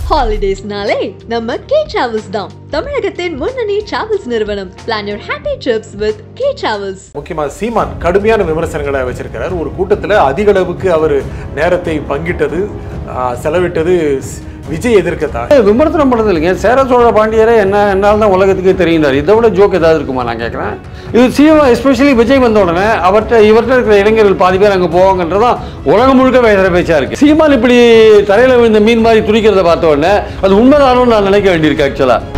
ஹாலிடேஸ்னாலே நம்ம K travels தான் தமிழகத்தின் முன்னணி டிராவல்ஸ் நிறுவனம் plan your happy trips with K travels முக்கியமா சீமான் கடுமையான விமர்சனங்களை வச்சிருக்கிறார் ஒரு கூட்டத்துல அதிக அளவுக்கு அவர் நேரத்தை பங்கிட்டது ஆஹ், செலவிட்டது ஸ்- விஜய் எதிர்க்கத்தான் விமர்சனம் பண்ணது இல்லைங்க சேர சோழ பாண்டியரே என்ன என்னால் தான் உலகத்துக்கே தெரியுறாரு இதை விட ஜோக் ஏதாவது இருக்குமா நான் கேட்குறேன் இது சிஎம் எஸ்பெஷலி விஜய் வந்த உடனே அவர்கிட்ட இவர்கிட்ட இருக்கிற இளைஞர்கள் பாதி பேர் அங்கே போவாங்கன்றதான் உலகம் முழுக்க பேசுகிற பேச்சா இருக்கு சீமான் இப்படி தரையில் விழுந்த மீன் மாதிரி துடிக்கிறத பார்த்த உடனே அது உண்மைதானு நான் நினைக்க வேண்டியிருக்கு ஆக்சுவலாக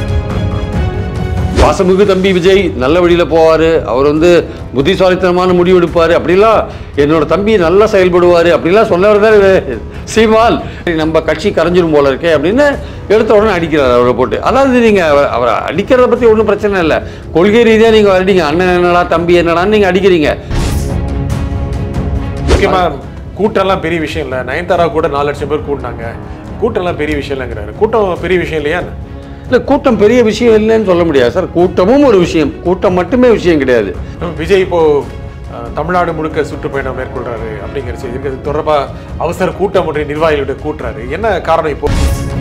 பாசமிகு தம்பி விஜய் நல்ல வழியில் போவார் அவர் வந்து புத்திசாலித்தனமான முடிவு எடுப்பார் அப்படிலாம் என்னோட தம்பி நல்லா செயல்படுவார் அப்படிலாம் சொன்னவர் தான் சீமான் நம்ம கட்சி கரைஞ்சிரும் போல இருக்கே அப்படின்னு எடுத்த உடனே அடிக்கிறார் அவரை போட்டு அதாவது நீங்கள் அவரை அடிக்கிறத பற்றி ஒன்றும் பிரச்சனை இல்லை கொள்கை ரீதியாக நீங்கள் அடிங்க அண்ணன் என்னடா தம்பி என்னடான்னு நீங்கள் அடிக்கிறீங்க முக்கியமா கூட்டம்லாம் பெரிய விஷயம் இல்லை நயன்தாரா கூட நாலு லட்சம் பேர் கூட்டினாங்க கூட்டம்லாம் பெரிய விஷயம் இல்லைங்கிறாரு கூட்டம் பெரிய விஷயம் இல்லையா இல்லை கூட்டம் பெரிய விஷயம் இல்லைன்னு சொல்ல முடியாது சார் கூட்டமும் ஒரு விஷயம் கூட்டம் மட்டுமே விஷயம் கிடையாது விஜய் இப்போ ஆஹ், தமிழ்நாடு முழுக்க சுற்றுப்பயணம் மேற்கொள்றாரு அப்படிங்கிற செய்தி இருக்கு. இது தொடர்பா அவசர கூட்டம் ஒன்றை நிர்வாகிகளிட கூட்டுறாரு என்ன காரணம் இப்போ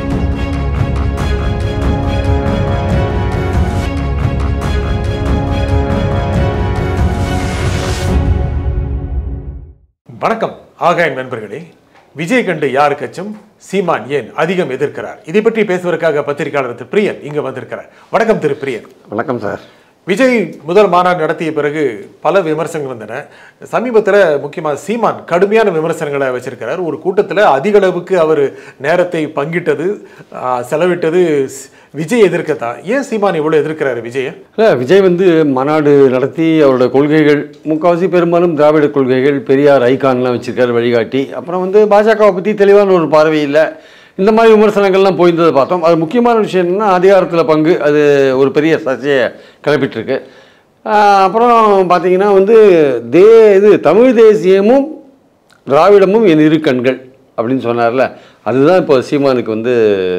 வணக்கம் ஆகாயம் நண்பர்களே விஜய் கண்டு யாருக்கு அச்சம் சீமான் ஏன் அதிகம் எதிர்க்கிறார் இதை பற்றி பேசுவதற்காக பத்திரிகையாளர் திரு பிரியன் இங்க வந்திருக்கிறார் வணக்கம் திரு பிரியன் வணக்கம் சார் விஜய் முதல் மாநாடு நடத்திய பிறகு பல விமர்சனங்கள் வந்தன சமீபத்தில் முக்கியமாக சீமான் கடுமையான விமர்சனங்களை வச்சிருக்கிறார் ஒரு கூட்டத்தில் அதிக அளவுக்கு அவர் நேரத்தை பங்கிட்டது ஆஹ், செலவிட்டது ஸ்- விஜய் எதிர்க்கத்தான் ஏன் சீமான் இவ்வளோ எதிர்க்கிறாரு விஜய இல்லை விஜய் வந்து மாநாடு நடத்தி அவரோட கொள்கைகள் முக்கால்வாசி பெரும்பாலும் திராவிட கொள்கைகள் பெரியார் ஐகான்லாம் வச்சிருக்காரு வழிகாட்டி அப்புறம் வந்து பாஜகவை பற்றி தெளிவான ஒரு பார்வை இல்லை இந்த மாதிரி விமர்சனங்கள்லாம் போயிருந்ததை பார்த்தோம் அது முக்கியமான விஷயம் என்னன்னா அதிகாரத்தில் பங்கு அது ஒரு பெரிய சர்ச்சையை கிளப்பிட்டுருக்கு ஆஹ் அப்புறம் பார்த்தீங்கன்னா வந்து தே இது தமிழ் தேசியமும் திராவிடமும் என் இரு கண்கள் அப்படின்னு சொன்னார்ல அதுதான் இப்போ சீமானுக்கு வந்து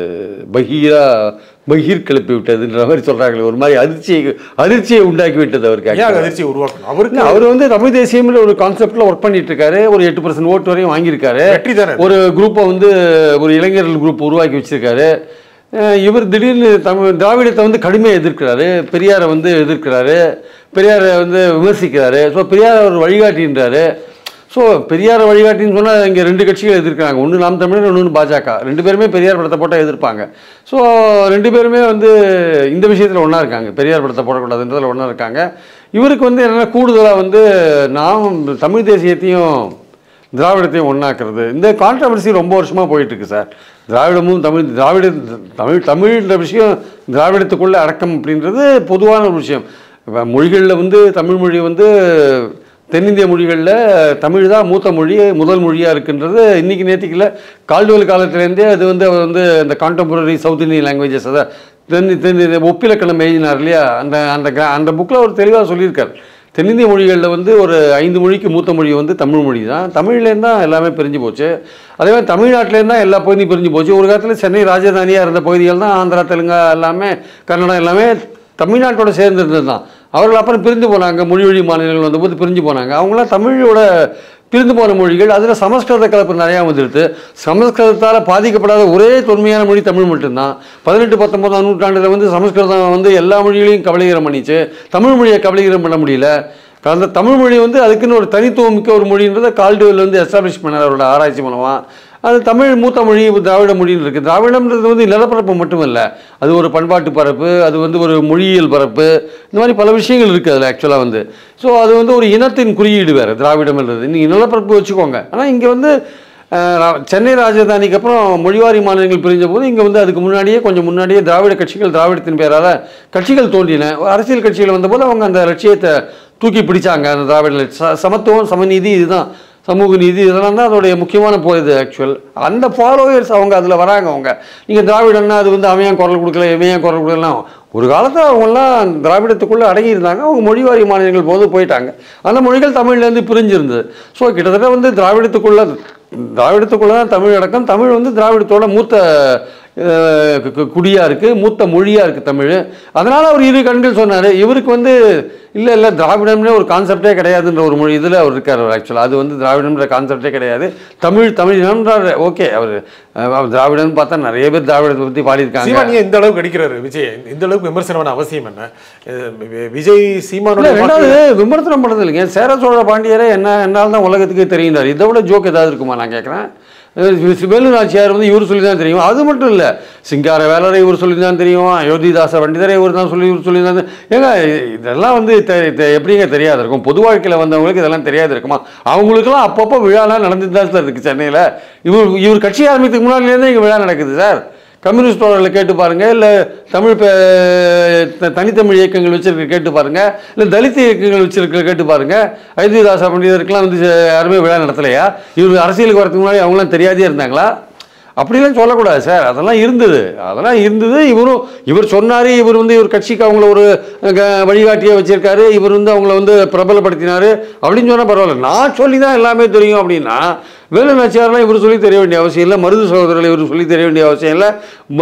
பகீரா பகீர் கிளப்பி விட்டதுன்ற மாதிரி சொல்கிறாங்களே ஒரு மாதிரி அதிர்ச்சியை அதிர்ச்சியை உண்டாக்கி விட்டது அவருக்கு ஏன் actually. அதிர்ச்சி உருவாக்கணும் அவருக்கு இல்ல, அவர் வந்து தமிழ் தேசியம்ல ஒரு கான்செப்ட்ல ஒர்க் பண்ணிட்டு இருக்காரு ஒரு எட்டு பர்சன்ட் ஓட்டு வரையும் வாங்கியிருக்காரு வெற்றி தானே அது? ஒரு குரூப்பை வந்து ஒரு இளைஞர்கள் குரூப் உருவாக்கி வச்சிருக்காரு அஹ் இவர் திடீர்னு தமிழ் திராவிடத்தை வந்து கடுமையாக எதிர்க்கிறாரு பெரியாரை வந்து எதிர்க்கிறாரு பெரியாரை வந்து விமர்சிக்கிறாரு ஸோ பெரியார் ஒரு வழிகாட்டின்றாரு ஸோ பெரியார் வழிகாட்டின்னு சொன்னால் இங்கே ரெண்டு கட்சிகள் எதிர்க்கிறாங்க ஒன்று நாம் தமிழர் இன்னொன்று பாஜக ரெண்டு பேருமே பெரியார் படத்தை போட்டால் எதிர்ப்பாங்க ஸோ ரெண்டு பேருமே வந்து இந்த விஷயத்தில் ஒன்றா இருக்காங்க பெரியார் படத்தை போடக்கூடாதுன்றதில் ஒன்றா இருக்காங்க இவருக்கு வந்து என்னென்னா கூடுதலாக வந்து நாம் தமிழ் தேசியத்தையும் திராவிடத்தையும் ஒன்றாக்குறது இந்த கான்ட்ரவர்சி ரொம்ப வருஷமாக போயிட்டுருக்கு சார் திராவிடமும் தமிழ் திராவிட தமிழ் தமிழ்ன்ற விஷயம் திராவிடத்துக்குள்ளே அடக்கம் அப்படின்றது பொதுவான ஒரு விஷயம் இப்ப மொழிகளில் வந்து தமிழ் மொழி வந்து தென்னிந்திய மொழிகளில் தமிழ் தான் மூத்த மொழி முதல் மொழியாக இருக்குன்றது இன்றைக்கி நேற்றுக்கில் கால்டுவல் காலத்துலேருந்தே அது வந்து அவர் வந்து இந்த கான்டெம்பரரி சவுத் இந்தியன் லாங்குவேஜஸ் அதை தென் தென் ஒப்பிலக்கணம் எழுதினார் இல்லையா அந்த அந்த gra- அந்த புக்கில் அவர் தெளிவாக சொல்லியிருக்கார் தென்னிந்திய மொழிகளில் வந்து ஒரு ஐந்து மொழிக்கு மூத்த மொழி வந்து தமிழ் மொழி தான் தமிழ்லேருந்து தான் எல்லாமே பிரிஞ்சு போச்சு அதே மாதிரி தமிழ்நாட்டிலேருந்து தான் எல்லா பகுதியும் பிரிஞ்சு போச்சு ஒரு காலத்தில் சென்னை ராஜதானியாக இருந்த பகுதிகள் தான் ஆந்திரா தெலுங்கா எல்லாமே கன்னடம் எல்லாமே தமிழ்நாட்டோட சேர்ந்து இருந்தது தான் அவர்கள் அப்புறம் பிரிந்து போனாங்க மொழி வழி மாநிலங்கள் வந்தபோது பிரிஞ்சு போனாங்க அவங்களாம் தமிழோட பிரிந்து போன மொழிகள் அதில் சமஸ்கிருத கலப்பு நிறையா வந்துடுது சமஸ்கிருதத்தால் பாதிக்கப்படாத ஒரே தொன்மையான மொழி தமிழ் மட்டும்தான் பதினெட்டு பத்தொன்பதாம் நூற்றாண்டில் வந்து சமஸ்கிருதம் வந்து எல்லா மொழிகளையும் கபலீகரம் பண்ணிச்சு தமிழ் மொழியை கபலீகரம் பண்ண முடியல அந்த தமிழ் மொழி வந்து அதுக்குன்னு ஒரு தனித்துவம் மிக்க ஒரு மொழின்றதை கால்டுவெல் வந்து எஸ்டாப்ளிஷ் பண்ணார் அவரோட ஆராய்ச்சி மூலமாக அது தமிழ் மூத்த மொழி திராவிட மொழின்னு இருக்குது திராவிடம்ன்றது வந்து நிலப்பரப்பு மட்டுமல்ல அது ஒரு பண்பாட்டு பரப்பு அது வந்து ஒரு மொழியியல் பரப்பு இந்த மாதிரி பல விஷயங்கள் இருக்குது அதில் ஆக்சுவலாக வந்து ஸோ அது வந்து ஒரு இனத்தின் குறியீடு வேறு திராவிடம்ன்றது நீங்கள் நிலப்பரப்பு வச்சுக்கோங்க ஆனால் இங்கே வந்து அஹ், ரா- சென்னை ராஜதானிக்கு அப்புறம் மொழிவாரி மாநிலங்கள் பிரிஞ்ச போது இங்கே வந்து அதுக்கு முன்னாடியே கொஞ்சம் முன்னாடியே திராவிட கட்சிகள் திராவிடத்தின் பேரால் கட்சிகள் தோன்றின அரசியல் கட்சிகள் வந்தபோது அவங்க அந்த லட்சியத்தை தூக்கி பிடிச்சாங்க அந்த திராவிட ச- சமத்துவம் சமநீதி இதுதான் சமூக நீதி இதெல்லாம் தான் அதோடைய முக்கியமான போ இது ஆக்சுவல் அந்த ஃபாலோவர்ஸ் அவங்க அதில் வராங்க அவங்க நீங்கள் திராவிடம்னா அது வந்து அவன் ஏன் குரல் கொடுக்கல இவன் ஏன் குரல் கொடுக்கலாம் ஒரு காலத்தில் அவங்கெல்லாம் திராவிடத்துக்குள்ளே அடங்கி இருந்தாங்க அவங்க மொழிவாரி மாநிலங்கள் போது போயிட்டாங்க அந்த மொழிகள் தமிழ்லேருந்து பிரிஞ்சிருந்தது ஸோ கிட்டத்தட்ட வந்து திராவிடத்துக்குள்ள திராவிடத்துக்குள்ள தான் தமிழ் அடக்கம் தமிழ் வந்து திராவிடத்தோட மூத்த அஹ், கு- கு- குடியா இருக்கு மூத்த மொழியா இருக்கு தமிழ் அதனால அவர் இரு கண்கள் சொன்னாரு இவருக்கு வந்து இல்ல இல்ல திராவிடம்னே ஒரு கான்செப்டே கிடையாதுன்ற ஒரு மொழி இதுல அவர் இருக்கார் ஆக்சுவலாக அது வந்து திராவிடம்ன்ற கான்செப்டே கிடையாது தமிழ் தமிழ் இனம்ன்றார் ஓகே அவர் அஹ், திராவிடம்னு பார்த்தா நிறைய பேர் திராவிடத்தை பற்றி பாடியிருக்காங்க சீமான் ஏன் இந்த அளவுக்கு அடிக்கிறாரு விஜய் இந்த அளவுக்கு விமர்சனமான அவசியம் என்ன அஹ் வி- விஜய் இல்ல சீமானோட ரெண்டாவது விமர்சனம் பண்ணது இல்லைங்க சேர சோழ பாண்டியரே என்ன என்னால் தான் உலகத்துக்கு தெரியுந்தார் இதை விட ஜோக் ஏதாவது இருக்குமா நான் கேட்குறேன் வேலு நாச்சியார் வந்து இவர் சொல்லி தான் தெரியும் அது மட்டும் இல்லை சிங்கார வேலரை இவர் சொல்லி தான் தெரியும் அயோத்திதாச பண்டிதரை இவர் தான் சொல்லி இவர் சொல்லி தான் தெ- ஏங்க இ- இதெல்லாம் வந்து தெ- தெ- எப்படிங்க தெரியாது இருக்கும் பொது வாழ்க்கையில் வந்தவங்களுக்கு இதெல்லாம் தெரியாது இருக்குமா அவங்களுக்கெல்லாம் அப்பப்போ விழாலாம் நடந்துட்டு தான் சார் இருக்குது சென்னையில் இவர் இவர் கட்சி ஆரம்பிக்கிறதுக்கு முன்னாடிலேருந்தே இங்கே விழா நடக்குது சார் கம்யூனிஸ்ட் தோழர்களை கேட்டு பாருங்க இல்லை தமிழ் பே- த- தனித்தமிழ் இயக்கங்கள் வச்சிருக்க கேட்டு பாருங்க இல்லை தலித் இயக்கங்கள் வச்சிருக்க கேட்டு பாருங்க ஐதிதாசா பண்டிதருக்கெல்லாம் வந்து யாருமே விழா நடத்தலையா இவர் அரசியலுக்கு வரதுக்கு முன்னாடி அவங்களாம் தெரியாதே இருந்தாங்களா அப்படிலாம் சொல்லக்கூடாது சார் அதெல்லாம் இருந்தது அதெல்லாம் இருந்தது இவரும் இவர் சொன்னார் இவர் வந்து இவர் கட்சிக்கு அவங்கள ஒரு க- வழிகாட்டியை வச்சிருக்காரு இவர் வந்து அவங்கள வந்து பிரபலப்படுத்தினாரு அப்படின்னு சொன்னால் பரவாயில்ல நான் சொல்லி தான் எல்லாமே தெரியும் அப்படின்னா வேலு நாச்சியாரெலாம் இவர் சொல்லி தெரிய வேண்டிய அவசியம் இல்லை மருது சகோதரர்கள் இவர் சொல்லி தெரிய வேண்டிய அவசியம் இல்லை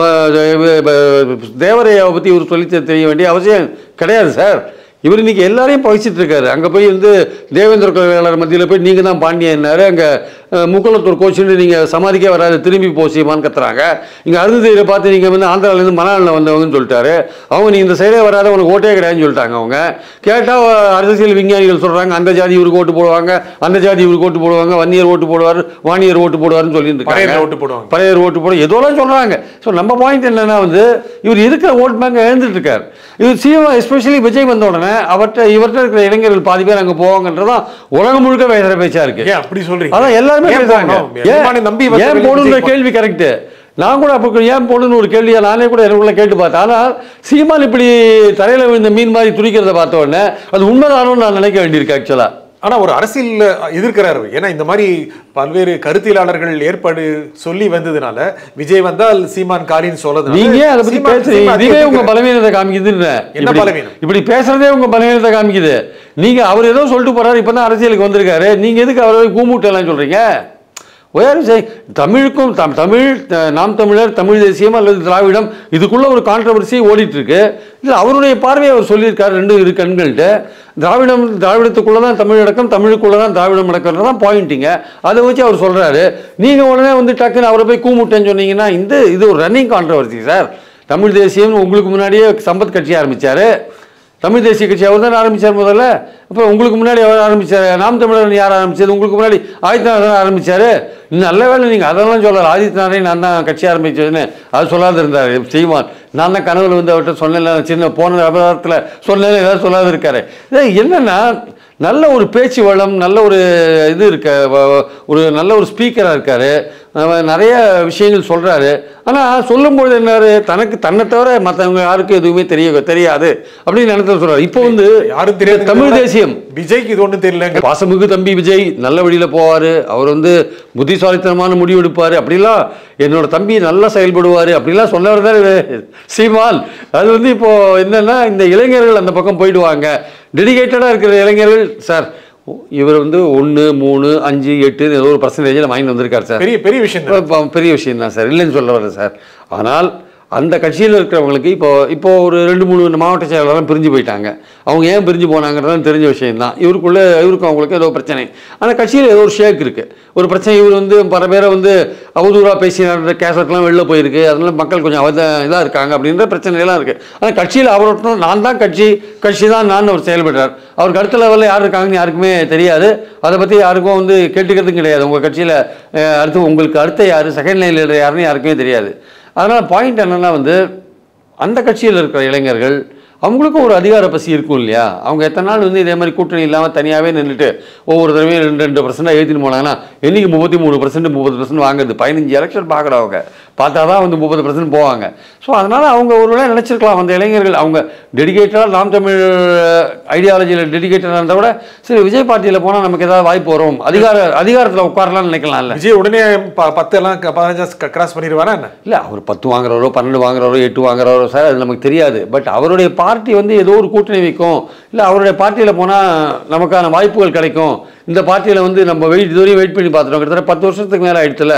ம- ப- தேவரையாவை பற்றி இவர் சொல்லி தெ- தெரிய வேண்டிய அவசியம் கிடையாது சார் இவர் இன்னைக்கு எல்லாரையும் பகிச்சிட்டு இருக்காரு அங்கே போய் வந்து தேவேந்திர கொள்கையாளர் மத்தியில் போய் நீங்கள் தான் பாண்டியன்னாரு அங்கே முக்குளத்தூர் கோச்சுன்னு நீங்கள் சமாதிக்கே வராது திரும்பி போசியமான்னு கத்துறாங்க இங்கே அருந்ததியை பார்த்து நீங்கள் வந்து ஆந்திராவிலேருந்து மலையாளில் வந்தவங்கன்னு சொல்லிட்டாரு அவங்க நீ இந்த சைடே வராத உனக்கு ஓட்டே கிடையாதுன்னு சொல்லிட்டாங்க அவங்க கேட்டால் அரசியல் விஞ்ஞானிகள் சொல்கிறாங்க அந்த ஜாதி இவருக்கு ஓட்டு போடுவாங்க அந்த ஜாதி இவருக்கு ஓட்டு போடுவாங்க வன்னியர் ஓட்டு போடுவார் வாணியர் ஓட்டு போடுவார்னு சொல்லிட்டு பறையர் இருக்காங்க ஓட்டு போடுவாங்க பழையர் ஓட்டு போட ஏதோலாம் சொல்றாங்க ஸோ நம்ம பாயிண்ட் என்னன்னா வந்து இவர் இருக்கிற ஓட் பேங்க் எழுந்துட்டு இருக்கார் இவர் சிஎம் எஸ்பெஷலி விஜய் வந்த உடனே அவர்கிட்ட இவர்கிட்ட இருக்கிற இளைஞர்கள் பாதி பேர் அங்கே போவாங்கன்றதான் உலகம் முழுக்க பேசுற பேச்சா இருக்கு ஏன் அப்படி சொல்றீங்க அதான் எல்லாருமே ஏன் பேசுறாங்க போகணும்? எஜமானை நம்பி ஏன் வந்து ஏன் விஜய் போகணுன்ற போ- கேள்வி கரெக்ட் நான் கூட அப்போ ஏன் போகணும்னு ஒரு கேள்வியை நானே கூட எனக்குள்ள கேட்டு பார்த்தேன் ஆனால் சீமான் இப்படி தரையில விழுந்த மீன் மாதிரி துடிக்கிறத பார்த்த உடனே அது உண்மைதானோன்னு நான் நினைக்க வேண்டியிருக்கு ஆக்சுவலா ஆனா ஒரு அரசியல் எதிர்க்கிறாரு ஏன்னா இந்த மாதிரி பல்வேறு கருத்தியலாளர்கள் ஏற்பாடு சொல்லி வந்ததுனால விஜய் வந்தால் சீமான் காலின்னு சொல்லது நீங்க ஏன் அதை பத்தி பேசுறீங்க இதுவே உங்க பலவீனத்தை காமிக்குதுன்னு என்ன இப்படி- பலவீனம்? இப்படி பேசுறதே உங்க பலவீனத்தை காமிக்குது நீங்க அவர் ஏதோ சொல்லிட்டு போறாரு இப்பதான் அரசியலுக்கு வந்திருக்காரு நீங்க எதுக்கு அவரை கூமுட்டெல்லாம் சொல்றீங்க வேறு செய் தமிழுக்கும் தம் தமிழ் த- நாம் தமிழர் தமிழ் தேசியம் அல்லது திராவிடம் இதுக்குள்ள ஒரு கான்ட்ரவர்சி ஓடிட்டு இருக்கு இல்லை அவருடைய பார்வையை அவர் சொல்லியிருக்காரு ரெண்டு இரு கண்கள்கிட்ட திராவிடம் திராவிடத்துக்குள்ள தான் தமிழ் அடக்கம் தமிழுக்குள்ள தான் திராவிடம் அடக்கம்ன்றது தான் பாயிண்டிங்க அதை வச்சு அவர் சொல்றாரு நீங்க உடனே வந்து டக்குன்னு அவரை போய் கூமுட்டேன்னு சொன்னீங்கன்னா இந்த இது ஒரு ரன்னிங் கான்ட்ரவர்சி சார் தமிழ் தேசியம் உங்களுக்கு முன்னாடியே சம்பத் கட்சி ஆரம்பிச்சாரு தமிழ் தேசிய கட்சி அவர் தான் ஆரம்பிச்சார் முதல்ல அப்போ உங்களுக்கு முன்னாடி அவர் ஆரம்பிச்சார் நாம் தமிழர் யார் ஆரம்பிச்சது உங்களுக்கு முன்னாடி ஆதித்யநாதன் ஆரம்பிச்சாரு நல்ல வேளை நீங்கள் அதெல்லாம் சொல்லல ஆதித்யநாதன் நான் தான் கட்சி ஆரம்பிச்சதுன்னு அது சொல்லாத இருந்தார் செய்வான் நான் தான் கனவுல வந்து அவர்கிட்ட சொன்னேன் சின்ன போன விவகாரத்தில் சொன்னேன் ஏதாவது சொல்லாத இருக்காரு இது என்னன்னா நல்ல ஒரு பேச்சு வளம் நல்ல ஒரு இது இருக்க வ- வ- ஒரு நல்ல ஒரு ஸ்பீக்கராக இருக்காரு அவர் நிறைய விஷயங்கள் சொல்றாரு ஆனால் சொல்லும்போது என்னாரு தனக்கு தன்னை தவிர மற்றவங்க யாருக்கும் எதுவுமே தெரிய தெரியாது அப்படின்னு நினைத்து சொல்றாரு இப்போ வந்து யாரும் தெரியாது தமிழ் தேசியம் விஜய்க்கு இது ஒண்ணும் தெரியலங்க பாசமிகு தம்பி விஜய் நல்ல வழியில போவாரு அவர் வந்து புத்திசாலித்தனமான முடிவு எடுப்பாரு அப்படிலாம் என்னோட தம்பி நல்லா செயல்படுவாரு அப்படிலாம் சொன்னவர் தான் இவரு. சீமான் அது வந்து இப்போ என்னன்னா இந்த இளைஞர்கள் அந்த பக்கம் போயிடுவாங்க டெடிகேட்டடா இருக்கிற இளைஞர்கள் சார் இவர் வந்து ஒன்று மூணு அஞ்சு எட்டு ஏதோ ஒரு பர்சன்டேஜில் வாங்கி வந்திருக்காரு சார் பெரிய பெரிய விஷயம் தான். இப்போ பெரிய விஷயம் தான் சார் இல்லைன்னு சொல்ல வரேன் சார் ஆனால் அந்த கட்சியில் இருக்கிறவங்களுக்கு இப்போ இப்போ ஒரு ரெண்டு மூணு மாவட்ட செயலாளர்லாம் பிரிஞ்சு போயிட்டாங்க அவங்க ஏன் பிரிஞ்சு போனாங்கிறது தெரிஞ்ச விஷயம் தான் இவருக்குள்ள இவருக்கும் அவங்களுக்கு ஏதோ பிரச்சனை ஆனால் கட்சியில் ஏதோ ஒரு ஷேக் இருக்கு ஒரு பிரச்சனை இவர் வந்து பல பேரை வந்து அவதூறாக பேசினார் கேசட்லாம் வெளில போயிருக்கு அதனால மக்கள் கொஞ்சம் அவத இதாக இருக்காங்க அப்படின்ற பிரச்சனைலாம் இருக்கு ஆனால் கட்சியில் அவரோட நான் தான் கட்சி கட்சி தான் நான் அவர் செயல்படுறார் அவருக்கு அடுத்த லெவலில் யார் இருக்காங்கன்னு யாருக்குமே தெரியாது அதை பற்றி யாருக்கும் வந்து கேட்டுக்கிறதும் கிடையாது உங்கள் கட்சியில் அடுத்து உங்களுக்கு அடுத்த யார் செகண்ட் லைனில் யாருன்னு யாருக்குமே தெரியாது அதனால் பாயிண்ட் என்னென்னா வந்து அந்த கட்சியில் இருக்கிற இளைஞர்கள் அவங்களுக்கும் ஒரு அதிகார பசி இருக்கும் இல்லையா அவங்க எத்தனை நாள் வந்து இதே மாதிரி கூட்டணி இல்லாமல் தனியாகவே நின்றுட்டு ஒவ்வொரு தடவையும் ரெண்டு ரெண்டு பர்சன்டாக ஏற்றின்னு போனாங்கன்னா என்னைக்கு முப்பத்தி மூணு பர்சன்ட் முப்பது பர்சன்ட் வாங்குறது பதினஞ்சு எலெக்ஷன் பார்க்கணும் அவங்க பார்த்தா தான் வந்து முப்பது பர்சன்ட் போவாங்க ஸோ அதனால் அவங்க ஒரு வேளை நினச்சிருக்கலாம் அந்த இளைஞர்கள் அவங்க டெடிகேட்டடாக நாம் தமிழ் ஐடியாலஜியில் டெடிகேட்டடாக இருந்தால் கூட சரி விஜய் பார்ட்டியில் போனால் நமக்கு ஏதாவது வாய்ப்பு வரும் அதிகார அதிகாரத்தில் உட்காரலாம்னு நினைக்கலாம்ல விஜய் உடனே ப- பத்து எல்லாம் க- பதினஞ்சா கிராஸ் பண்ணிடுவாரா என்ன இல்லை அவர் பத்து வாங்குறவரோ பன்னெண்டு வாங்குறவரோ எட்டு வாங்குறவரோ சார் அது நமக்கு தெரியாது பட் அவருடைய பார்ட்டி வந்து ஏதோ ஒரு கூட்டணி வைக்கும் இல்லை அவருடைய பார்ட்டியில் போனால் நமக்கான வாய்ப்புகள் கிடைக்கும் இந்த பார்ட்டியில் வந்து நம்ம வெயிட் இதுவரையும் வெயிட் பண்ணி பார்த்துட்டோம் கிட்டத்தட்ட பத்து வருஷத்துக்கு மேலே ஆயிடுச்சுல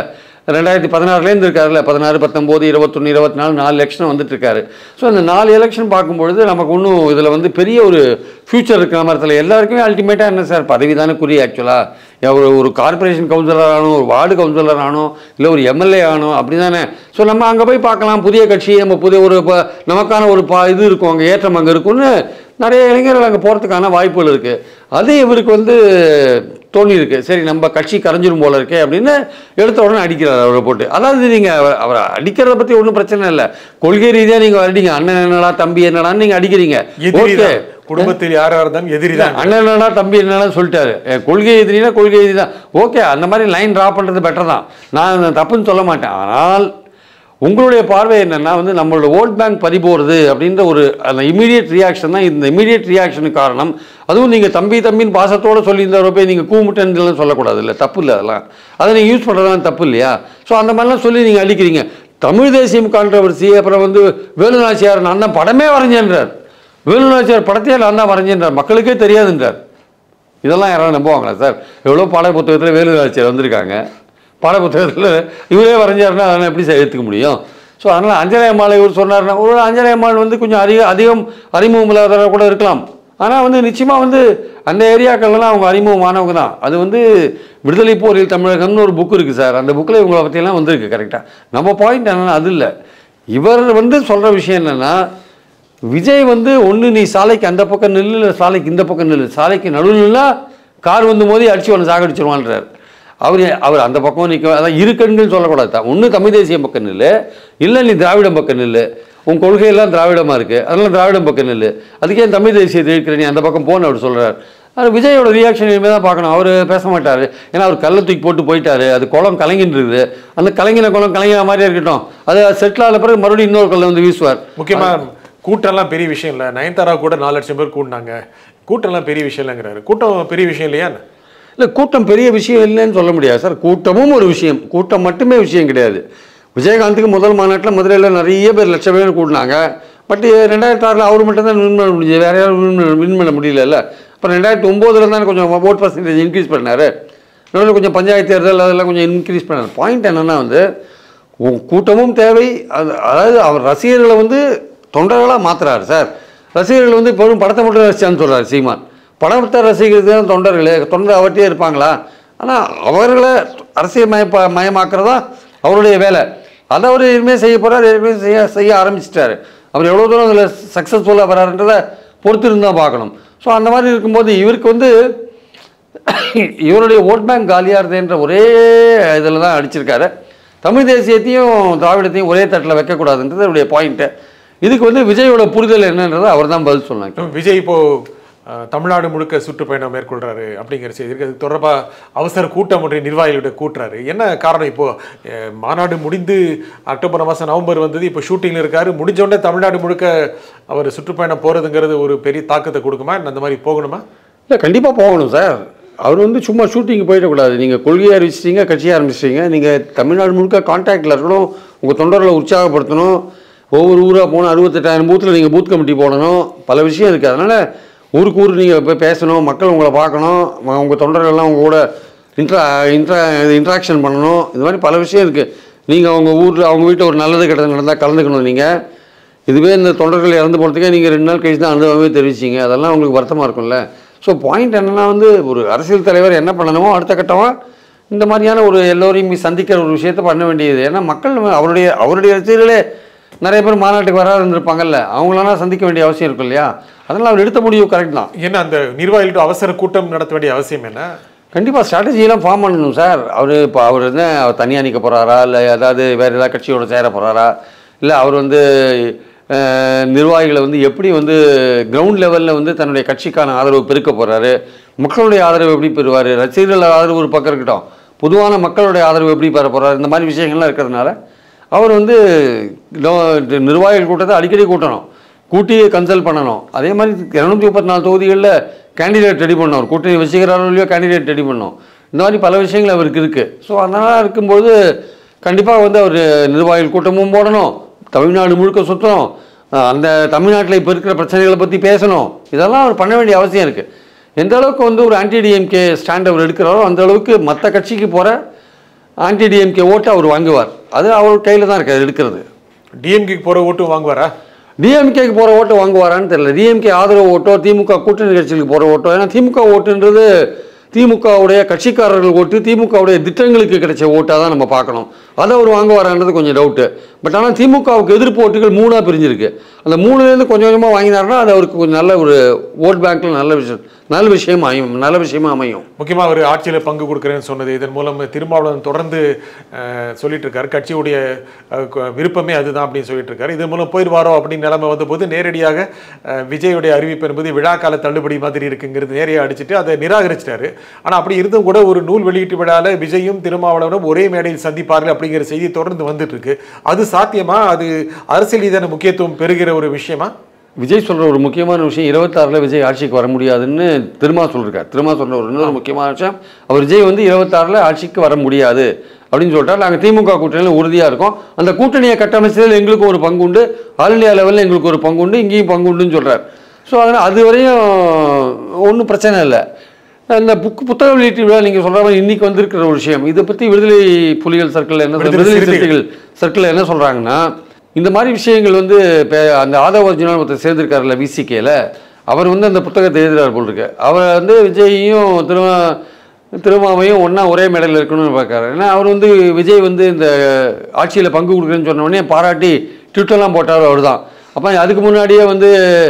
ரெண்டாயிரத்தி பதினாறுலேருந்து இருக்காருல்ல பதினாறு பத்தொம்போது இருபத்தொன்று இருபத்தி நாலு நாலு எலெக்ஷன் வந்துட்டு இருக்காரு ஸோ அந்த நாலு எலெக்ஷன் பார்க்கும்பொழுது நமக்கு ஒன்றும் இதில் வந்து பெரிய ஒரு ஃபியூச்சர் இருக்கிற மாதிரி எல்லாருக்குமே அல்டிமேட்டாக என்ன சார் பதவி தானே குறி ஆக்சுவலாக ஒரு ஒரு கார்ப்பரேஷன் கவுன்சிலர் ஆகணும் ஒரு வார்டு கவுன்சிலர் ஆகணும் இல்லை ஒரு எம்எல்ஏ ஆகணும் அப்படி தானே ஸோ நம்ம அங்கே போய் பார்க்கலாம் புதிய கட்சி நம்ம புதிய ஒரு ப- நமக்கான ஒரு பா இது இருக்கும் அங்கே ஏற்றம் அங்கே இருக்கும்னு நிறைய இளைஞர்கள் அங்கே போகிறதுக்கான வாய்ப்புகள் இருக்குது அது இவருக்கு வந்து தோணியிருக்கு சரி நம்ம கட்சி கரைஞ்சிரும் போல இருக்கே அப்படின்னு எடுத்த உடனே அடிக்கிறார் அவரை போட்டு அதாவது நீங்கள் அவரை அடிக்கிறத பற்றி ஒன்றும் பிரச்சனை இல்லை கொள்கை ரீதியாக நீங்கள் வரீங்க அண்ணன் என்னடா தம்பி என்னடான்னு நீங்கள் அடிக்கிறீங்க ஓகே எதிரிதான் குடும்பத்தில் யாரா இருந்தாலும் எதிரிதான் அண்ணன் என்னடா தம்பி என்னடா சொல்லிட்டாரு என் கொள்கை எதிரினா கொள்கை எதிரி தான் ஓகே அந்த மாதிரி லைன் ட்ரா பண்ணுறது பெட்டர் தான் நான் தப்புன்னு சொல்ல மாட்டேன் ஆனால் உங்களுடைய பார்வை என்னன்னா வந்து நம்மளோட ஓட் பேங்க் பறி போகிறது அப்படின்ற ஒரு அந்த இமீடியட் ரியாக்ஷன் தான் இந்த இமீடியட் ரியாக்ஷனுக்கு காரணம் அதுவும் நீங்கள் தம்பி தம்பின்னு பாசத்தோட சொல்லியிருந்தவரை போய் நீங்கள் கூமுட்டன்லாம் சொல்லக்கூடாது இல்லை தப்பு இல்லை அதெல்லாம் அதை நீங்கள் யூஸ் பண்ணுறதுலாம் தப்பு இல்லையா ஸோ அந்த மாதிரிலாம் சொல்லி நீங்கள் அடிக்கிறீங்க தமிழ் தேசியம் கான்ட்ரவர்சி அப்புறம் வந்து வேலுநாச்சியார் நான் தான் படமே வரைஞ்சேன்றார் வேலுநாச்சியார் படத்தையே நான் தான் வரைஞ்சேன்றார் மக்களுக்கே தெரியாதுன்றார் இதெல்லாம் யாராவது நம்புவாங்களா சார் எவ்வளோ பாட புத்தகத்தில் வேலுநாச்சியார் வந்திருக்காங்க பாட புத்தகத்தில் இவரே வரைஞ்சாருன்னா அதெல்லாம் எப்படி சார் ஏற்றுக்க முடியும் ஸோ அதனால் அஞ்சலை அம்மாள் இவர் சொன்னார்னா ஒரு அஞ்சலை அம்மாள் வந்து கொஞ்சம் அதிக அதிகம் அறிமுகம் இல்லாதவராக கூட இருக்கலாம் ஆனால் வந்து நிச்சயமாக வந்து அந்த ஏரியாக்கள்லாம் அவங்க அறிமுகமானவங்க தான் அது வந்து விடுதலை போரில் தமிழகம்னு ஒரு புக் இருக்குது சார் அந்த புக்கில் இவங்களை பற்றியெல்லாம் வந்திருக்கு கரெக்டாக நம்ம பாயிண்ட் என்னன்னா அது இல்லை இவர் வந்து சொல்கிற விஷயம் என்னென்னா விஜய் வந்து ஒன்று நீ சாலைக்கு அந்த பக்கம் நில்லு இல்லை சாலைக்கு இந்த பக்கம் நில்லு சாலைக்கு நடுவில் நில்லா கார் வந்து மோதி அடிச்சு ஒன்று சாகடிச்சிருவான்றார் அவர் அவர் அந்த பக்கம் நிற்க அதான் இரு கண்கள் சொல்லக்கூடாது தான் ஒன்று தமிழ் தேசியம் பக்கம் நில்லு இல்லை நீ திராவிடம் பக்கம் நில்லு உன் கொள்கையெல்லாம் திராவிடமாக இருக்குது அதனால திராவிடம் பக்கம் நில்லு அதுக்கே தமிழ் தேசியத்தை இருக்கிற நீ அந்த பக்கம் போன்னு அவர் சொல்கிறார் அது விஜயோட ரியாக்ஷன் இனிமேல் தான் பார்க்கணும் அவர் பேச மாட்டார் ஏன்னா அவர் கல்லை தூக்கி போட்டு போயிட்டாரு அது குளம் கலங்கின்னு இருக்குது அந்த கலங்கின குளம் கலங்கின மாதிரியே இருக்கட்டும் அது செட்டில் ஆன பிறகு மறுபடியும் இன்னொரு கல்லை வந்து வீசுவார் முக்கியமா கூட்டம்லாம் பெரிய விஷயம் இல்லை நயன்தாரா கூட நாலு லட்சம் பேர் கூட்டினாங்க கூட்டம்லாம் பெரிய விஷயம் இல்லைங்கிறாரு கூட்டம் பெரிய விஷயம் இல்லையா இல்லை கூட்டம் பெரிய விஷயம் இல்லைன்னு சொல்ல முடியாது சார் கூட்டமும் ஒரு விஷயம் கூட்டம் மட்டுமே விஷயம் கிடையாது விஜயகாந்துக்கு முதல் மாநாட்டில் மதுரையில் நிறைய பேர் லட்சம் பேர் கூட்டினாங்க பட் ரெண்டாயிரத்தி ஆறில் அவர் மட்டும் தான் வின் பண்ண முடிஞ்சது வேற யாரும் win பண்ண- வின் பண்ண முடியல அப்புறம் ரெண்டாயிரத்தி ஒம்போதுல தான் கொஞ்சம் ஓட் பர்சன்டேஜ் இன்க்ரீஸ் பண்ணார் நடுவில் கொஞ்சம் பஞ்சாயத்து தேர்தல் அதெல்லாம் கொஞ்சம் இன்க்ரீஸ் பண்ணார் பாயிண்ட் என்னன்னா வந்து உ- கூட்டமும் தேவை அது அதாவது அவர் ரசிகர்களை வந்து தொண்டர்களாக மாத்துறாரு சார் ரசிகர்கள் வந்து இப்போ படத்தை மட்டும் ரசிச்சான்னு சொல்றாரு சீமான் படத்தை ரசிகர்கள் தான் தொண்டர்கள் தொண்டர் அவர்கிட்டயே இருப்பாங்களா ஆனால் அவர்களை அரசியல் மயப்ப மயமாக்குறதா அவருடைய வேலை அதை அவர் இனிமேல் செய்ய போகிறார் ஏற்கனவே செய்ய செய்ய ஆரம்பிச்சிட்டாரு அவர் எவ்வளோ தூரம் அதில் சக்ஸஸ்ஃபுல்லாக வராருன்றதை பொறுத்து இருந்து தான் பார்க்கணும் ஸோ அந்த மாதிரி இருக்கும்போது இவருக்கு வந்து இவருடைய ஓட் பேங்க் காலியாகிறதுன்ற ஒரே இதில் தான் அடிச்சிருக்காரு தமிழ் தேசியத்தையும் திராவிடத்தையும் ஒரே தட்டில் வைக்கக்கூடாதுன்றது அவருடைய பாயிண்ட்டு இதுக்கு வந்து விஜயோட புரிதல் என்னன்றதை அவர் தான் பதில் சொன்னாங்க விஜய் இப்போ அஹ், தமிழ்நாடு முழுக்க சுற்றுப்பயணம் மேற்கொள்றாரு அப்படிங்கிற செய்தி இருக்கு அது தொடர்பா அவசர கூட்டம் ஒன்றை நிர்வாகிகளோட கூட்டுறாரு என்ன காரணம் இப்போ அஹ், மாநாடு முடிந்து அக்டோபர் மாதம் நவம்பர் வந்தது இப்போ ஷூட்டிங்ல இருக்காரு முடிஞ்ச உடனே தமிழ்நாடு முழுக்க அவர் சுற்றுப்பயணம் போறதுங்கிறது ஒரு பெரிய தாக்கத்தை கொடுக்குமா இல்ல அந்த மாதிரி போகணுமா இல்லை கண்டிப்பாக போகணும் சார் அவர் வந்து சும்மா ஷூட்டிங் போயிடக்கூடாது நீங்கள் கொள்கையை அறிவிச்சிட்டீங்க கட்சியை ஆரம்பிச்சிட்டீங்க நீங்கள் தமிழ்நாடு முழுக்க கான்டாக்டில் இருக்கணும் உங்கள் தொண்டர்களை உற்சாகப்படுத்தணும் ஒவ்வொரு ஊராக போகணும் அறுபத்தெட்டாயிரம் பூத்தில் நீங்கள் பூத் கமிட்டி போடணும் பல விஷயம் இருக்குது அதனால் ஊருக்கு ஊர் நீங்கள் போய் பேசணும் மக்கள் உங்களை பார்க்கணும் ம- உங்கள் தொண்டர்கள்லாம் உங்க கூட இன்ட்ரா இன்ட்ரா இன்ட்ராக்ஷன் பண்ணணும் இது மாதிரி பல விஷயம் இருக்குது நீங்கள் அவங்க ஊரில் அவங்க வீட்டில் ஒரு நல்லது கெட்டது நடந்தால் கலந்துக்கணும் நீங்கள் இதுவே இந்த தொண்டர்கள் இறந்து போகிறதுக்கே நீங்கள் ரெண்டு நாள் கழிச்சு தான் அனுபவமே தெரிவிச்சிங்க அதெல்லாம் உங்களுக்கு வருத்தமாக இருக்கும்ல ஸோ பாயிண்ட் என்னன்னா வந்து ஒரு அரசியல் தலைவர் என்ன பண்ணணுமோ அடுத்த கட்டமாக இந்த மாதிரியான ஒரு எல்லோரையும் சந்திக்கிற ஒரு விஷயத்தை பண்ண வேண்டியது ஏன்னா மக்கள் நம்ம அவருடைய அவருடைய ரசிகர்களே நிறைய பேர் மாநாட்டுக்கு வராது இருந்திருப்பாங்கல்ல அவங்களெல்லாம் சந்திக்க வேண்டிய அவசியம் இருக்கும் இல்லையா அதனால் அவர் எடுத்த முடிவு கரெக்ட் தான் என்ன அந்த நிர்வாகிகளோட அவசர கூட்டம் நடத்த வேண்டிய அவசியம் என்ன கண்டிப்பாக ஸ்ட்ராட்டஜிலாம் ஃபார்ம் பண்ணணும் சார் அவர் இப்போ அவர் என்ன அவர் தனியாக நிற்க போகிறாரா இல்லை ஏதாவது வேறு ஏதாவது கட்சியோட சேர போகிறாரா இல்லை அவர் வந்து அஹ், நிர்வாகிகளை வந்து எப்படி வந்து கிரவுண்ட் லெவலில் வந்து தன்னுடைய கட்சிக்கான ஆதரவு பெருக்க போகிறாரு மக்களுடைய ஆதரவு எப்படி பெறுவார் ரசிகர்கள் ஆதரவு ஒரு பக்கம் இருக்கட்டும் பொதுவான மக்களுடைய ஆதரவு எப்படி பெற போகிறார் இந்த மாதிரி விஷயங்கள்லாம் இருக்கிறதுனால அவர் வந்து நோ- நிர்வாகிகள் கூட்டத்தை அடிக்கடி கூட்டணும் கூட்டி கன்சல்ட் பண்ணணும் அதே மாதிரி இரநூத்தி முப்பத்தி நாலு தொகுதிகளில் கேண்டிடேட் ரெடி பண்ணணும் கூட்டணி வச்சுக்கிறாரோ இல்லையோ கேண்டிடேட் ரெடி பண்ணணும் இந்த மாதிரி பல விஷயங்கள் அவருக்கு இருக்குது ஸோ அதனால் இருக்கும்போது கண்டிப்பாக வந்து அவர் நிர்வாகிகள் கூட்டமும் போடணும் தமிழ்நாடு முழுக்க சுற்றணும் அஹ் அந்த தமிழ்நாட்டில் இப்போ இருக்கிற பிரச்சனைகளை பற்றி பேசணும் இதெல்லாம் அவர் பண்ண வேண்டிய அவசியம் இருக்குது எந்த அளவுக்கு வந்து ஒரு ஆன்டி டிஎம்கே ஸ்டாண்ட் அவர் எடுக்கிறாரோ அந்த அளவுக்கு மற்ற கட்சிக்கு போகிற ஆன்டி டிஎம்கே ஓட்டு அவர் வாங்குவார் அது அவர் கையில் தான் இருக்கு எடுக்கிறது டிஎம்கே போற ஓட்டு வாங்குவாரா டிஎம்கேக்கு போகிற ஓட்டு வாங்குவாரான்னு தெரியல டிஎம்கே ஆதரவு ஓட்டோ திமுக கூட்டணி கட்சிகளுக்கு போகிற ஓட்டோ ஏன்னா திமுக ஓட்டுன்றது திமுகவுடைய கட்சிக்காரர்கள் ஓட்டு திமுகவுடைய திட்டங்களுக்கு கிடைச்ச ஓட்டாக தான் நம்ம பார்க்கணும் அதை அவர் வாங்குவாரான்றது கொஞ்சம் டவுட்டு பட் ஆனால் திமுகவுக்கு எதிர்ப்பு ஓட்டுகள் மூணாக பிரிஞ்சிருக்கு அந்த மூணுலேருந்து கொஞ்சம் கொஞ்சமாக வாங்கினாருன்னா அது அவருக்கு கொஞ்சம் நல்ல ஒரு ஓட் பேங்க்கில் நல்ல விஷயம் நல்ல விஷயம் அமையும் நல்ல விஷயமா அமையும் முக்கியமா அவர் ஆட்சியில பங்கு கொடுக்குறேன்னு சொன்னது இதன் மூலம் திருமாவளவன் தொடர்ந்து அஹ், சொல்லிட்டு இருக்காரு கட்சியுடைய அஹ், கு- விருப்பமே அதுதான் அப்படின்னு சொல்லிட்டு இருக்காரு இதன் மூலம் போயிடுவாரோ அப்படின்னு நிலைமை வந்தபோது நேரடியாக அஹ், விஜயுடைய அறிவிப்பு என்பது விழா கால தள்ளுபடி மாதிரி இருக்குங்கிறது நேரையா அடிச்சுட்டு அதை நிராகரிச்சிட்டாரு ஆனா அப்படி இருந்தும் கூட ஒரு நூல் வெளியீட்டு விழால விஜயும் திருமாவளவனும் ஒரே மேடையில் சந்திப்பார்கள் அப்படிங்கிற செய்தி தொடர்ந்து வந்துட்டு இருக்கு அது சாத்தியமா அது அரசியல் ரீதியான முக்கியத்துவம் பெறுகிற ஒரு விஷயமா விஜய் சொல்கிற ஒரு முக்கியமான விஷயம் இருபத்தாறில் விஜய் ஆட்சிக்கு வர முடியாதுன்னு திருமா சொல்லியிருக்காரு திருமா சொல்கிற ஒரு இன்னொரு முக்கியமான விஷயம் அவர் விஜய் வந்து இருபத்தாறில் ஆட்சிக்கு வர முடியாது அப்படின்னு சொல்லிட்டார் நாங்கள் திமுக கூட்டணியில் உறுதியாக இருக்கோம் அந்த கூட்டணியை கட்டமைச்சதில் எங்களுக்கு ஒரு பங்கு உண்டு ஆல் இந்தியா லெவலில் எங்களுக்கு ஒரு பங்கு உண்டு இங்கேயும் பங்கு உண்டுன்னு சொல்கிறார் ஸோ அதனால் அது வரையும் ஒன்றும் பிரச்சனை இல்லை இந்த புக் புத்தக வெளியீட்டு விழா நீங்கள் சொல்கிற மாதிரி இன்னைக்கு வந்திருக்கிற ஒரு விஷயம் இதை பற்றி விடுதலை புலிகள் சர்க்கிளில் என்ன விடுதலை விடுதலை சிறுத்தைகள். சிறுத்தைகள் சர்க்கிளில் என்ன சொல்கிறாங்கன்னா இந்த மாதிரி விஷயங்கள் வந்து இப்போ அந்த ஆதவ ஒரிஜினல் ஒருத்தர் சேர்ந்திருக்காருல்ல விசிகேல அவர் வந்து அந்த புத்தகத்தை எழுதுறாரு போல் இருக்கு அவர் வந்து விஜயையும் திரும்ப திருமாவையும் ஒன்றா ஒரே மேடையில் இருக்கணும்னு பார்க்காரு ஏன்னா அவர் வந்து விஜய் வந்து இந்த ஆட்சியில் பங்கு கொடுக்குறேன்னு சொன்ன உடனே பாராட்டி ட்விட்டர்லாம் போட்டார் அவர் தான் அப்போ அதுக்கு முன்னாடியே வந்து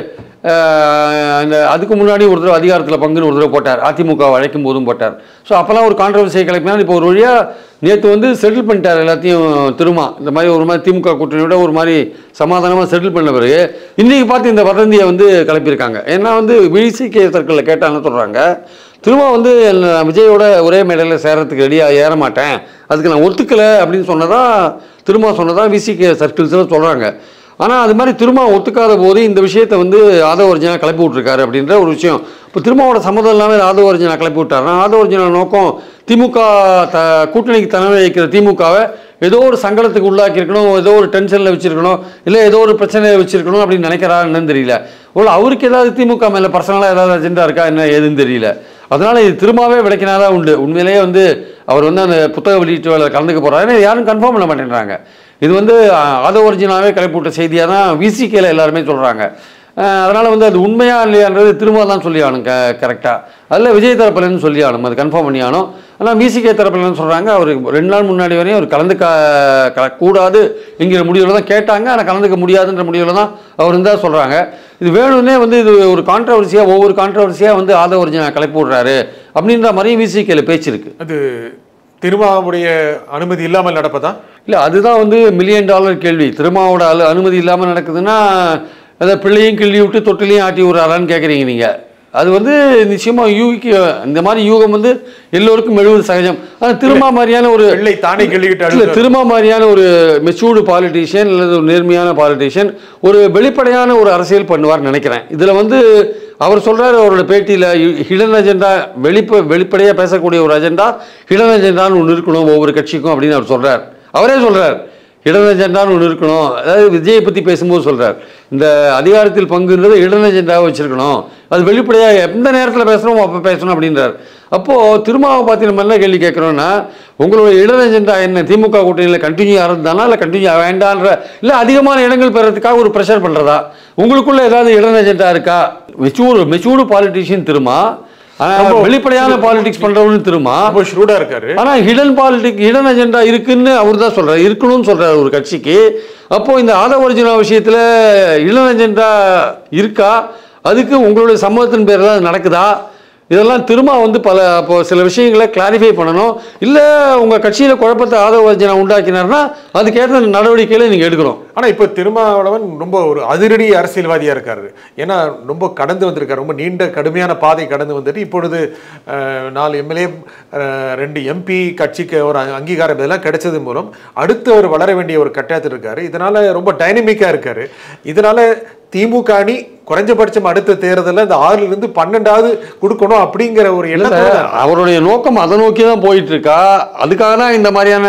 அஹ், அந்த அதுக்கு முன்னாடி ஒரு தடவை அதிகாரத்தில் பங்குன்னு ஒரு தடவை போட்டார் அதிமுக அழைக்கும் போதும் போட்டார் ஸோ அப்போல்லாம் ஒரு கான்ட்ரவர்சியை கிளப்பினா இப்போ ஒரு வழியாக நேற்று வந்து செட்டில் பண்ணிட்டார் எல்லாத்தையும் திருமா இந்த மாதிரி ஒரு மாதிரி திமுக கூட்டணியோட ஒரு மாதிரி சமாதானமாக செட்டில் பண்ண பிறகு இன்றைக்கி பார்த்து இந்த வதந்தியை வந்து கிளப்பியிருக்காங்க ஏன்னா வந்து விசிகே சர்க்கிளில் கேட்டாங்கன்னு சொல்கிறாங்க திரும்ப வந்து நான் விஜயோட ஒரே மேடையில் சேரத்துக்கு ரெடியாக ஏற மாட்டேன் அதுக்கு நான் ஒத்துக்கலை அப்படின்னு சொன்னதா திரும்ப சொன்னதா விசிகே சர்க்கிள்ஸில் சொல்கிறாங்க ஆனால் அது மாதிரி திரும்ப ஒத்துக்காத போது இந்த விஷயத்தை வந்து ஆதவ ஒரிஜினா கிளப்பி விட்ருக்காரு அப்படின்ற ஒரு விஷயம் இப்போ திருமாவோட சம்மதம் இல்லாமல் ஆதவ ஒரிஜினா கிளப்பி விட்டாருன்னா ஆதவ ஒரிஜினா நோக்கம் திமுக த கூட்டணிக்கு தலைமை வைக்கிற திமுகவை ஏதோ ஒரு சங்கடத்துக்கு உள்ளாக்கி இருக்கணும் ஏதோ ஒரு டென்ஷனில் வச்சிருக்கணும் இல்லை ஏதோ ஒரு பிரச்சனையை வச்சிருக்கணும் அப்படின்னு நினைக்கிறாருன்னு தெரியல ஒரு அவருக்கு ஏதாவது திமுக மேலே பர்சனலாக ஏதாவது அஜெண்டா இருக்கா என்ன ஏதுன்னு தெரியல அதனால இது திரும்பவே விளக்கினாதான் உண்டு உண்மையிலேயே வந்து அவர் வந்து அந்த புத்தக வெளியீட்டு வேலை கலந்துக்க போறாரு ஏன்னா யாரும் கன்ஃபார்ம் பண்ண மாட்டேன்றாங்க இது வந்து ஆத ஒரிஜினாவே கிளப்பிவிட்ட செய்தியாக தான் விசிகேல எல்லாருமே சொல்கிறாங்க அதனால் வந்து அது உண்மையா இல்லையான்றது திரும்ப தான் சொல்லி ஆகணும் க கரெக்டாக அதில் விஜய் தரப்புலன்னு சொல்லி ஆகணும் அது கன்ஃபார்ம் பண்ணி ஆகணும் ஆனால் விசிகே தரப்புலன்னு சொல்கிறாங்க அவர் ரெண்டு நாள் முன்னாடி வரையும் அவர் கலந்துக்க க கூடாது என்கிற முடிவில் தான் கேட்டாங்க ஆனால் கலந்துக்க முடியாதுன்ற முடிவில் தான் அவர் இருந்தால் சொல்கிறாங்க இது வேணும்னே வந்து இது ஒரு கான்ட்ரவர்சியாக ஒவ்வொரு கான்ட்ரவர்சியாக வந்து ஆத ஒரிஜினா கிளப்பி விட்றாரு அப்படின்ற மாதிரியும் விசிகேல பேச்சு இருக்குது அது திருமாவுடைய அனுமதி இல்லாமல் நடப்பதா இல்லை அதுதான் வந்து மில்லியன் டாலர் கேள்வி திருமாவோட அலு அனுமதி இல்லாமல் நடக்குதுன்னா அதை பிள்ளையும் கிள்ளி விட்டு தொட்டிலையும் ஆட்டி விட்றாரான்னு கேட்குறீங்க நீங்கள் அது வந்து நிச்சயமாக யூகிக்கு இந்த மாதிரி யூகம் வந்து எல்லோருக்கும் எழுவது சகஜம் ஆனால் திருமா மாதிரியான ஒரு வெள்ளை தானே கிள்ளிக்கிட்டு இல்ல அழுது திருமா மாதிரியான ஒரு மெச்சூர்டு பாலிட்டிஷியன் அல்லது ஒரு நேர்மையான பாலிட்டிஷியன் ஒரு வெளிப்படையான ஒரு அரசியல் பண்ணுவார்னு நினைக்கிறேன் இதில் வந்து அவர் சொல்றாரு அவரோட பேட்டியில் ஹிடன் அஜெண்டா வெளிப்ப வெளிப்படையாக பேசக்கூடிய ஒரு அஜெண்டா ஹிடன் அஜெண்டான்னு ஒன்று இருக்கணும் ஒவ்வொரு கட்சிக்கும் அப்படின்னு அவர் சொல்றார் அவரே சொல்றார் ஹிடன் அஜெண்டான்னு ஒன்று இருக்கணும் அதாவது விஜயை பற்றி பேசும்போது சொல்றார் இந்த அதிகாரத்தில் பங்குன்றது ஹிடன் அஜெண்டாவை வச்சிருக்கணும் அது வெளிப்படையாக எந்த நேரத்தில் பேசணும் அப்போ பேசணும் அப்படின்றார் அப்போது திருமாவை பார்த்து நம்ம என்ன கேள்வி கேட்குறோன்னா உங்களோட இட அஜெண்டா என்ன திமுக கூட்டணியில் கண்டினியூ ஆகிறதுதானா இல்லை கண்டினியூ வேண்டான்ற இல்லை அதிகமான இடங்கள் பெறதுக்காக ஒரு ப்ரெஷர் பண்ணுறதா உங்களுக்குள்ள ஏதாவது இட அஜெண்டா இருக்கா மெச்சூர் மெச்சூர்டு பாலிட்டிஷியன் திருமா ஆனால் ரொம்ப வெளிப்படையான பாலிடிக்ஸ் பண்ணுறவனு திருமா ரொம்ப ஷ்ரூடா இருக்காரு ஆனா ஹிடன் பாலிடிக் ஹிடன் அஜெண்டா இருக்குன்னு அவர் தான் சொல்றாரு இருக்கணும்னு சொல்றாரு ஒரு கட்சிக்கு அப்போ இந்த ஆத ஒரிஜினல் விஷயத்துல ஹிடன் அஜெண்டா இருக்கா அதுக்கு உங்களுடைய சம்மதத்தின் பேர் தான் நடக்குதா இதெல்லாம் திரும்ப வந்து பல அப்போ சில விஷயங்களை கிளாரிஃபை பண்ணணும் இல்லை உங்கள் கட்சியில் குழப்பத்தை ஆதவ ஒரிஜினா உண்டாக்கினார்னா அதுக்கேற்ற நடவடிக்கைகளை நீங்கள் எடுக்கணும் ஆனா இப்போ திருமாவளவன் ரொம்ப ஒரு அதிரடி அரசியல்வாதியா இருக்காரு ஏன்னா ரொம்ப கடந்து வந்திருக்காரு ரொம்ப நீண்ட கடுமையான பாதை கடந்து வந்துட்டு இப்பொழுது அஹ், நாலு எம்எல்ஏ ரெண்டு எம்பி கட்சிக்கு ஒரு அ- அங்கீகாரம் இதெல்லாம் கிடைச்சது மூலம் அடுத்து அவர் வளர வேண்டிய ஒரு கட்டாயத்தில் இருக்காரு இதனால ரொம்ப டைனமிக்கா இருக்காரு இதனால திமுக அணி குறைஞ்சபட்சம் அடுத்த தேர்தலில் இந்த ஆறுல இருந்து பன்னெண்டாவது கொடுக்கணும் அப்படிங்கிற ஒரு எண்ணத்தோட அவருடைய நோக்கம் அதை நோக்கி தான் போயிட்டு இருக்கா அதுக்காக தான் இந்த மாதிரியான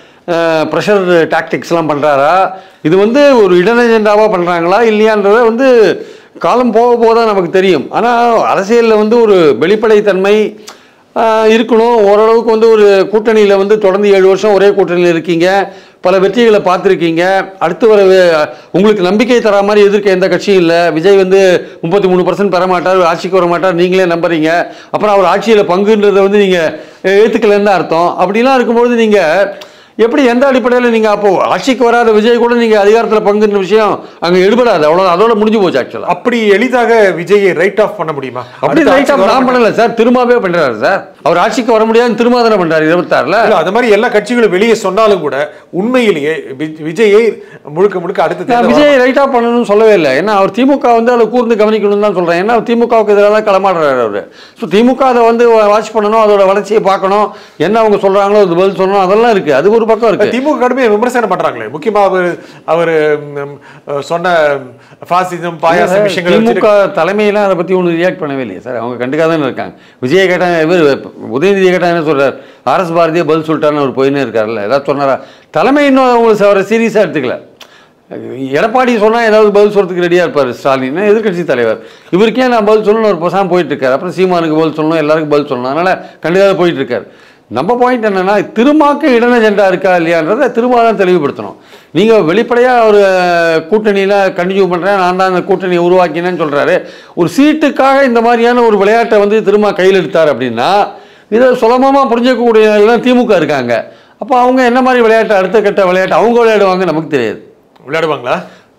ப்ரெஷர் டாக்டிக்ஸ்லாம் பண்ணுறாரா இது வந்து ஒரு இடன் அஜெண்டாவாக பண்ணுறாங்களா இல்லையான்றதை வந்து காலம் போக போக தான் நமக்கு தெரியும் ஆனால் அரசியலில் வந்து ஒரு வெளிப்படைத்தன்மை ஆஹ், இருக்கணும் ஓரளவுக்கு வந்து ஒரு கூட்டணியில் வந்து தொடர்ந்து ஏழு வருஷம் ஒரே கூட்டணியில் இருக்கீங்க பல வெற்றிகளை பார்த்துருக்கீங்க அடுத்து வர வே- உங்களுக்கு நம்பிக்கை தர மாதிரி எதிர்க்க எந்த கட்சியும் இல்லை விஜய் வந்து முப்பத்தி மூணு பர்சன்ட் பெற மாட்டார் ஆட்சிக்கு வர மாட்டார் நீங்களே நம்புறீங்க அப்புறம் அவர் ஆட்சியில் பங்குன்றதை வந்து நீங்கள் ஏற்றுக்கலன்னு தான் அர்த்தம் அப்படிலாம் இருக்கும்பொழுது நீங்கள் எப்படி எந்த அடிப்படையில் நீங்கள் அப்போ ஆட்சிக்கு வராத விஜய் கூட நீங்கள் அதிகாரத்தில் பங்குன்ற விஷயம் அங்கே எடுபடாது அவ்வளோ அதோட முடிஞ்சு போச்சு ஆக்சுவலாக அப்படி எளிதாக விஜயை ரைட் ஆஃப் பண்ண முடியுமா அப்படி அடுத்த ரைட் ஆட்சிக்கு நான் வர பண்ணல சார் திரும்பவே பண்றாரு சார் அவர் ஆட்சிக்கு வர முடியாது திரும்ப தானே பண்றாரு இருபத்தாறுல இல்ல அது மாதிரி எல்லா கட்சிகளும் வெளியே சொன்னாலும் கூட உண்மையிலேயே வி- விஜயை முழுக்க முழுக்க அடுத்த நான் தேர்தல் விஜய் ரைட்டா பண்ணணும்னு சொல்லவே இல்லை ஏன்னா அவர் திமுக வந்து அதை கூர்ந்து கவனிக்கணும்னு தான் சொல்றேன் ஏன்னா திமுகவுக்கு எதிராக தான் களமாடுறாரு அவர் ஸோ திமுக அதை வந்து வாட்ச் பண்ணணும் அதோட வளர்ச்சியை பார்க்கணும் என்ன அவங்க சொல்றாங்களோ அது பதில் சொல்லணும் அதெல்லாம் இருக்கு அது ஒரு பக்கம் இருக்கு திமுக கடுமையா விமர்சனம் பண்றாங்களே முக்கியமா அவர் அவர் ம், ம், சொன்ன பாசிசம் பாயாசம் விஷயங்கள் திமுக வச்சுட்டு- தலைமையெல்லாம் அதை பத்தி ஒன்றும் ரியாக்ட் பண்ணவே இல்லையே சார் அவங்க கண்டுக்காக தானே இருக்காங்க விஜய் கேட்டாங்க இவர் உதயநிதி கேட்டா என்ன சொல்றாரு ஆர்எஸ் பாரதியே பதில் சொல்லிட்டாருன்னு அவர் போயினே இருக்காருல்ல ஏதாவது சொன்னாரா தலைமை இன்னும் அவங்களுக்கு அவரை சீரியஸாக எடுத்துக்கல எடப்பாடி சொன்னா ஏதாவது பதில் சொல்றதுக்கு ரெடியா இருப்பார் ஸ்டாலின் எதிர்க்கட்சி தலைவர் இவருக்கே நான் பதில் சொல்லணும் ஒரு பசங்க போயிட்டு இருக்காரு அப்புறம் சீமானுக்கு பதில் சொல்லணும் எல்லாருக்கும் பதில் சொல்லணும் அதனால கண்டிப்பாக போயிட்டு இருக்காரு நம்ம பாயிண்ட் என்னன்னா திருமாக்கு இடம் அஜெண்டா இருக்கா இல்லையான்றதை திரும்ப தான் தெளிவுபடுத்தணும் நீங்க வெளிப்படையா ஒரு கூட்டணியில கண்டினியூ பண்றேன் நான் தான் அந்த கூட்டணியை உருவாக்கினேன்னு சொல்றாரு ஒரு சீட்டுக்காக இந்த மாதிரியான ஒரு விளையாட்டை வந்து திரும்ப கையில் எடுத்தார் அப்படின்னா இதை சுலபமாக புரிஞ்சிக்கக்கூடிய எல்லாம் திமுக இருக்காங்க அப்போ அவங்க என்ன மாதிரி விளையாட்டு அடுத்த கட்ட விளையாட்டு அவங்க விளையாடுவாங்க நமக்கு தெரியாது விளையாடுவாங்களா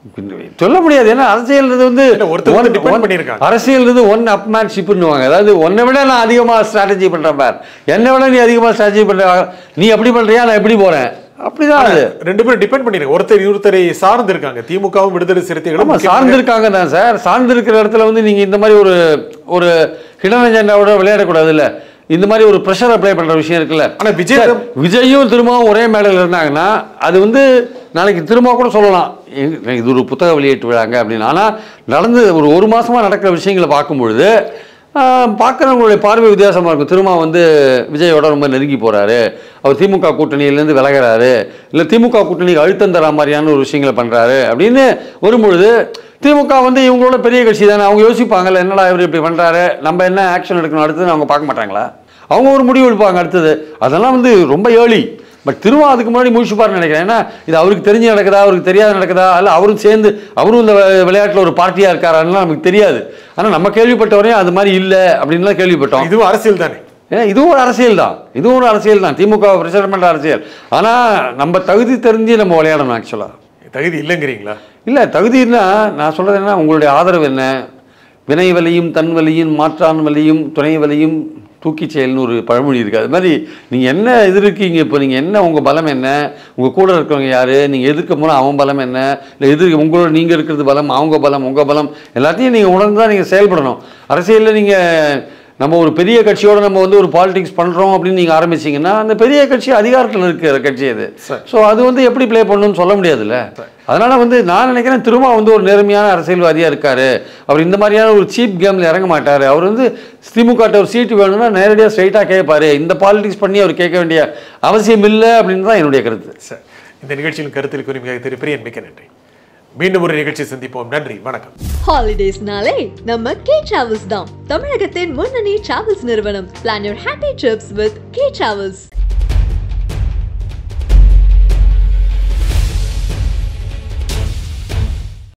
சொல்ல முடியாது ஏன்னா அரசியல்ன்றது வந்து இல்ல, ஒருத்தர் one- ஒருத்தர் depend one- பண்ணியிருக்காங்க. அரசியல்ன்றது ஒன் அப்மேன்ஷிப்னுவாங்க அதாவது உன்னை விட நான் அதிகமாக ஸ்ட்ராட்டஜி பண்றேன் பார் என்னை விட நீ அதிகமாக ஸ்ட்ராட்டஜி பண்ற நீ அப்படி பண்றியா நான் எப்படி போறேன் அப்படிதான் அது ரெண்டு பேரும் டிபெண்ட் பண்ணிருக்காங்க ஒருத்தர் ஒருத்தரை சார்ந்து இருக்காங்க திமுகவும் விடுதலை சிறுத்தைகளும் ஆமா முக்கியமாக- சார்ந்திருக்காங்க தான் சார் சார்ந்திருக்கிற இடத்துல வந்து நீங்க இந்த மாதிரி ஒரு ஒரு ஹிடன் அஜெண்டாவோட விளையாடக்கூடாது இல்ல இந்த மாதிரி ஒரு ப்ரெஷர் அப்ளை பண்ற விஷயம் இருக்குல்ல ஆனா விஜய் சார், விஜயும் திரும்பவும் ஒரே மேடையில் இருந்தாங்கன்னா அது வந்து நாளைக்கு திரும்ப கூட சொல்லலாம் எங்க- இது ஒரு புத்தக வெளியீட்டு விழாங்க அப்படின்னு ஆனால் நடந்து ஒரு ஒரு மாசமா நடக்கிற விஷயங்களை பார்க்கும்பொழுது பார்க்குறவங்களுடைய பார்வை வித்தியாசமாக இருக்கும் திரும்ப வந்து விஜயோட ரொம்ப நெருங்கி போறாரு அவர் திமுக கூட்டணியிலேருந்து விலகுறாரு இல்லை திமுக கூட்டணிக்கு அழுத்தம் தர மாதிரியான ஒரு விஷயங்களை பண்றாரு அப்படின்னு வரும்பொழுது திமுக வந்து இவங்களோட பெரிய கட்சி தானே அவங்க யோசிப்பாங்கல்ல என்னடா இவர் இப்படி பண்றாரு நம்ம என்ன ஆக்ஷன் எடுக்கணும் அடுத்தது அவங்க பார்க்க மாட்டாங்களா அவங்க ஒரு முடிவு எடுப்பாங்க அடுத்தது அதெல்லாம் வந்து ரொம்ப ஏர்லி பட் திரும்ப அதுக்கு முன்னாடி முழிச்சுப்பாருன்னு நினைக்கிறேன் ஏன்னா இது அவருக்கு தெரிஞ்சு நடக்குதா அவருக்கு தெரியாது நடக்குதா இல்லை அவரும் சேர்ந்து அவரும் இந்த வி- விளையாட்டுல ஒரு பார்ட்டியா இருக்காரான்னு நமக்கு தெரியாது ஆனா நம்ம கேள்விப்பட்ட வரையும் அது மாதிரி இல்லை அப்படின்லாம் கேள்விப்பட்டோம் இதுவும் அரசியல் தானே ஏன்னா இதுவும் ஒரு அரசியல் தான் இதுவும் ஒரு அரசியல் தான் திமுக பிரச்சாரம் பண்ற அரசியல் ஆனா நம்ம தகுதி தெரிஞ்சு நம்ம விளையாடணும் ஆக்சுவலா தகுதி இல்லைங்கிறீங்களா இல்லை தகுதின்னா நான் சொல்றது என்ன உங்களுடைய ஆதரவு என்ன வினை வலியும் தன் வலியும் மாற்றான் வலியும் துணை வலியும் தூக்கி செயல்னு ஒரு பழமொழி இருக்கு அது மாதிரி நீங்கள் என்ன எதிர்க்கீங்க இப்போ நீங்கள் என்ன உங்கள் பலம் என்ன உங்கள் கூட இருக்கிறவங்க யார் நீங்கள் எதிர்க்க போனால் அவன் பலம் என்ன இல்லை எதிர்க்க உங்களோட நீங்கள் இருக்கிறது பலம் அவங்க பலம் உங்கள் பலம் எல்லாத்தையும் நீங்கள் உணர்ந்து தான் நீங்கள் செயல்படணும் அரசியலில் நீங்கள் நம்ம ஒரு பெரிய கட்சியோட நம்ம வந்து ஒரு பாலிடிக்ஸ் பண்றோம் அப்படின்னு நீங்க ஆரம்பிச்சீங்கன்னா அந்த பெரிய கட்சி அதிகாரத்தில் இருக்கிற கட்சி அது ஸோ அது வந்து எப்படி ப்ளே பண்ணணும்னு சொல்ல முடியாதுல்ல அதனால வந்து நான் நினைக்கிறேன் திரும்ப வந்து ஒரு நேர்மையான அரசியல்வாதியா இருக்காரு அவர் இந்த மாதிரியான ஒரு சீப் கேம்ல இறங்க மாட்டாரு அவர் வந்து திமுக ஒரு சீட்டு வேணும்னா நேரடியாக ஸ்ட்ரைட்டாக கேட்பாரு இந்த பாலிடிக்ஸ் பண்ணி அவர் கேட்க வேண்டிய அவசியம் இல்லை அப்படின்னு தான் என்னுடைய கருத்து சார் இந்த நிகழ்ச்சியில் கருத்தில் கூறி மிக திரு பிரியன் மிக்க நன்றி மீண்டும் ஒரு நிகழ்ச்சி சந்திப்போம் நன்றி வணக்கம் ஹாலிடேஸ்னாலே நம்ம கே டிராவல்ஸ் தான் தமிழகத்தின் முன்னணி டிராவல்ஸ் நிறுவனம் plan your happy trips with K travels